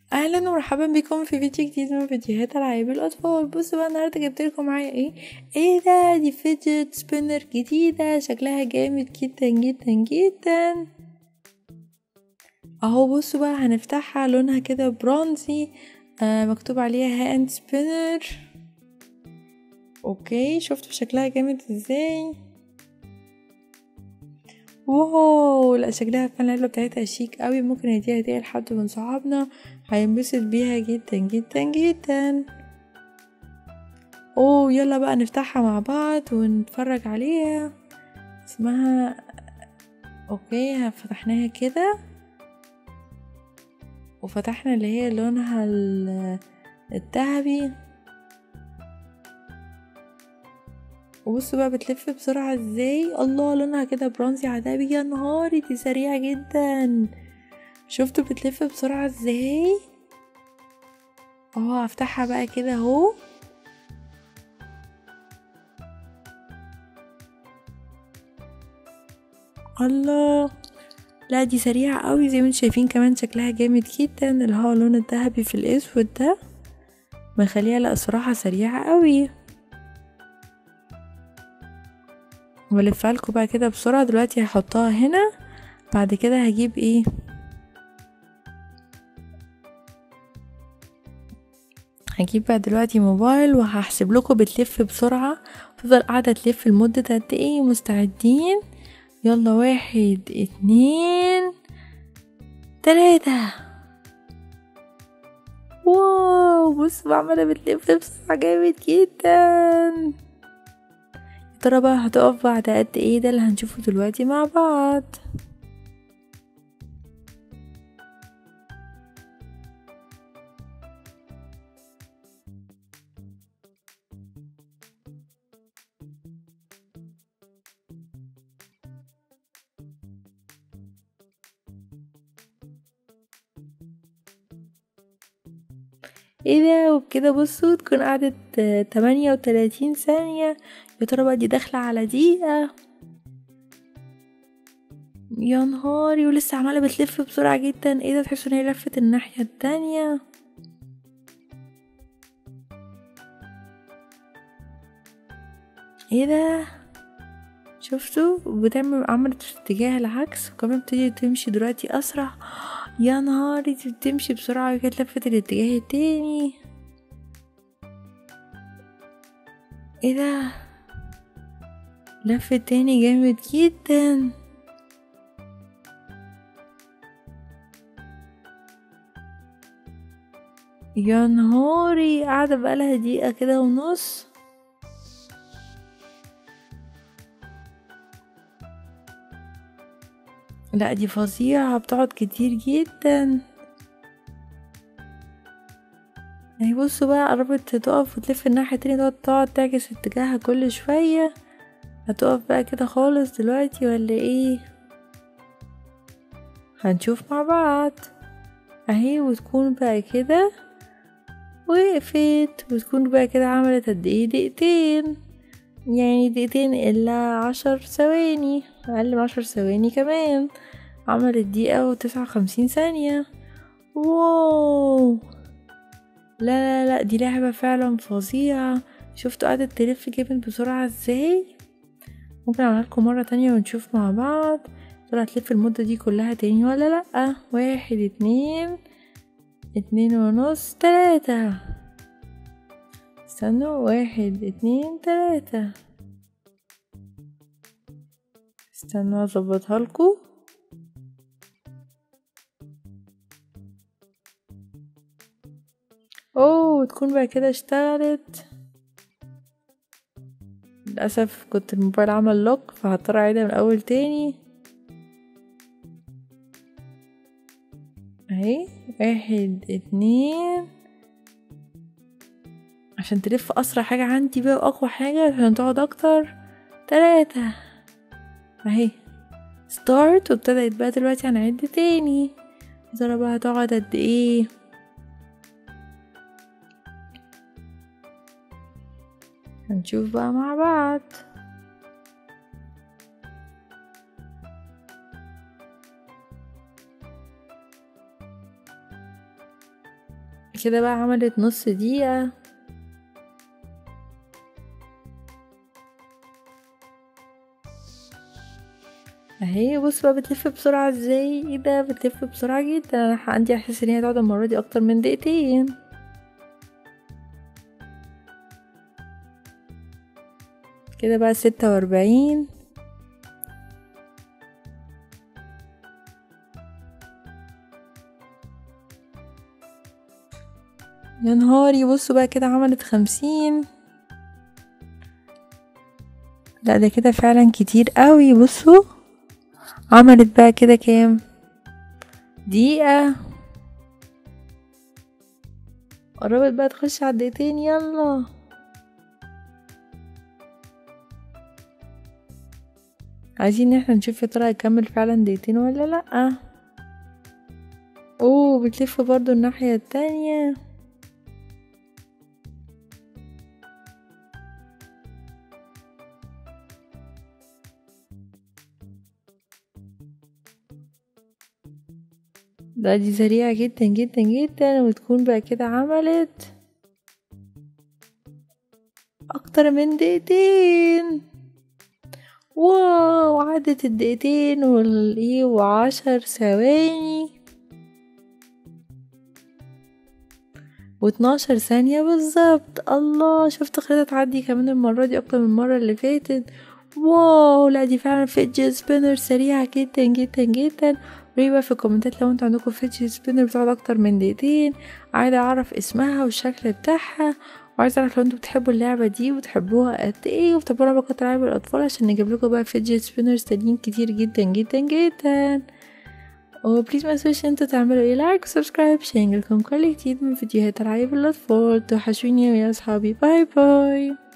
اهلا ومرحبا بكم في فيديو جديد من فيديوهات العاب الاطفال بصوا بقى النهارده جبت لكم معايا ايه ايه ده دي فيدجت سبينر جديده شكلها جامد جدا جدا جدا اهو بصوا بقى هنفتحها لونها كده برونزي آه مكتوب عليها هاند سبينر اوكي شفتوا شكلها جامد ازاي واو لا شكلها فعلا العلبة بتاعتها شيك قوي ممكن نديها هدية لحد من صحابنا هينبسط بيها جدا جدا جدا اوه يلا بقى نفتحها مع بعض ونتفرج عليها اسمها اوكي فتحناها كده وفتحنا اللي هي لونها الذهبي وبصوا بقى بتلف بسرعة ازاي الله لونها كده برونزي عذابي يا نهاري دي سريعة جدا شفتوا بتلف بسرعة ازاي اهو هفتحها بقى كده اهو الله لا دي سريعة قوي زي ما انتم شايفين كمان شكلها جامد جدا اللي هو اللون الذهبي في الاسود ده مخليها لا الصراحة سريعة قوي بلفها لكم بقى كده بسرعة دلوقتي هحطها هنا بعد كده هجيب ايه هجيب بقى دلوقتي موبايل وهحسب لكم بتلف بسرعة تفضل قاعدة تلف لمدة قد ايه مستعدين يلا واحد اتنين تلاتة واو بصوا عمالة بتلف بسرعة جامد جدا ترى بقى هتقف بعد قد ايه ده اللي هنشوفه دلوقتي مع بعض ايه ده وبكده بصوا تكون قعدت تمانية وتلاتين ثانية يا ترى بقى دي داخلة على دقيقة يا نهاري ولسه عمالة بتلف بسرعة جدا ايه ده تحسوا ان هي لفت الناحية التانية ايه ده شفتوا بتعمل عملت في اتجاه العكس وكمان بتبتدي تمشي دلوقتي اسرع يا نهاري دي بتمشي بسرعة كده لفت الاتجاه التاني ايه ده لف تاني جامد جدا يا نهاري قاعدة بقالها دقيقة كده ونص لا دي فظيعة بتقعد كتير جدا يعني بصوا بقى قربت تقف وتلف الناحية التانية تقعد تقعد تعكس اتجاهها كل شوية هتقف بقى كده خالص دلوقتي ولا ايه هنشوف مع بعض اهي وتكون بقى كده وقفت وتكون بقى كده عملت قد ايه دقيقتين يعني دقيقتين الا عشر ثواني اقل من عشر ثواني كمان عملت دقيقة وتسعة وخمسين ثانية واو لا لا لا دي لعبة فعلا فظيعة شفتوا قعدت تلف جامد بسرعة ازاي ممكن اعملها لكم مرة تانية ونشوف مع بعض ترى هتلف المدة دي كلها تاني ولا لأ واحد اتنين اتنين ونص تلاتة استنوا واحد اتنين تلاتة استنوا اظبطها لكم اوه تكون بقى كده اشتغلت للأسف كنت الموبايل عمل لوك فهضطر اعيدها من الاول تاني اهي واحد اتنين عشان تلف اسرع حاجة عندي بقى واقوى حاجة عشان تقعد اكتر تلاتة اهي ستارت وابتدأت بقى دلوقتي هنعد تاني يا ترى بقى هتقعد قد ايه هنشوف بقى مع بعض كده بقى عملت نص دقيقة اهي بص بقى بتلف بسرعة ازاي ايه ده بتلف بسرعة جدا انا عندي احساس ان هي تقعد المرة دي اكتر من دقيقتين كده بقى ستة واربعين يا نهاري بصوا بقى كده عملت خمسين لا ده كده فعلا كتير قوي بصوا عملت بقى كده كام دقيقة قربت بقى تخش على الدقيقتين يلا عايزين ان احنا نشوف يا ترى هيكمل فعلا دقيقتين ولا لأ اوه بتلف برضو الناحية التانية لا دي سريعة جدا جدا جدا وتكون بقى كده عملت أكتر من دقيقتين واو عدت الدقيقتين والايه وعشر ثواني واتناشر ثانية بالظبط الله شفت خريطة تعدي كمان المرة دي أكتر من المرة اللي فاتت واو لا دي فعلا فيدج سبينر سريعة جدا جدا جدا قولي بقى في الكومنتات لو انتوا عندكم فيدج سبينر بتقعد اكتر من دقيقتين عايزة اعرف اسمها والشكل بتاعها وعايزة اعرف لو انتوا بتحبوا اللعبة دي وتحبوها قد ايه وتابعونا بقى قناة العاب الاطفال عشان نجيب لكم بقى فيدج سبينرز تانيين كتير جدا جدا جدا وبليز ما تنسوش انتوا تعملوا ايه لايك وسبسكرايب عشان يجيلكم كل جديد من فيديوهات العاب الاطفال توحشوني يا اصحابي باي باي